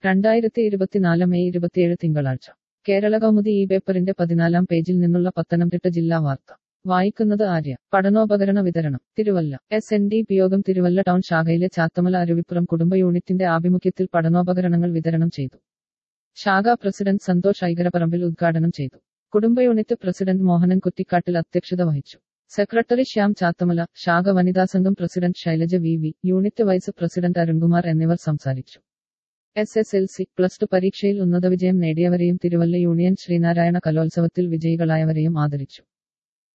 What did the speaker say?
രണ്ടായിരത്തി ഇരുപത്തിനാല് മെയ് ഇരുപത്തിയേഴ് തിങ്കളാഴ്ച കേരള കൗമുദി ഈ പേപ്പറിന്റെ പതിനാലാം പേജിൽ നിന്നുള്ള പത്തനംതിട്ട ജില്ലാ വാർത്ത വായിക്കുന്നത് ആര്യ പഠനോപകരണ വിതരണം Thiruvalla S N D P യോഗം തിരുവല്ല ടൗൺ ശാഖയിലെ ചാത്തമല അരുവിപ്പുറം കുടുംബ യൂണിറ്റിന്റെ ആഭിമുഖ്യത്തിൽ പഠനോപകരണങ്ങൾ വിതരണം ചെയ്തു ശാഖാ പ്രസിഡന്റ് സന്തോഷ് ഐകരപ്പറമ്പിൽ ഉദ്ഘാടനം ചെയ്തു കുടുംബ യൂണിറ്റ് പ്രസിഡന്റ് മോഹനൻ കുറ്റിക്കാട്ടിൽ അധ്യക്ഷത വഹിച്ചു സെക്രട്ടറി ശ്യാം ചാത്തമല ശാഖ വനിതാ സംഘം president Shailaja V V unit vice president Arunkumar എന്നിവർ സംസാരിച്ചു S S L C plus two പരീക്ഷയിൽ ഉന്നത വിജയം നേടിയവരെയും തിരുവല്ല യൂണിയൻ ശ്രീനാരായണ കലോത്സവത്തിൽ വിജയികളായവരെയും ആദരിച്ചു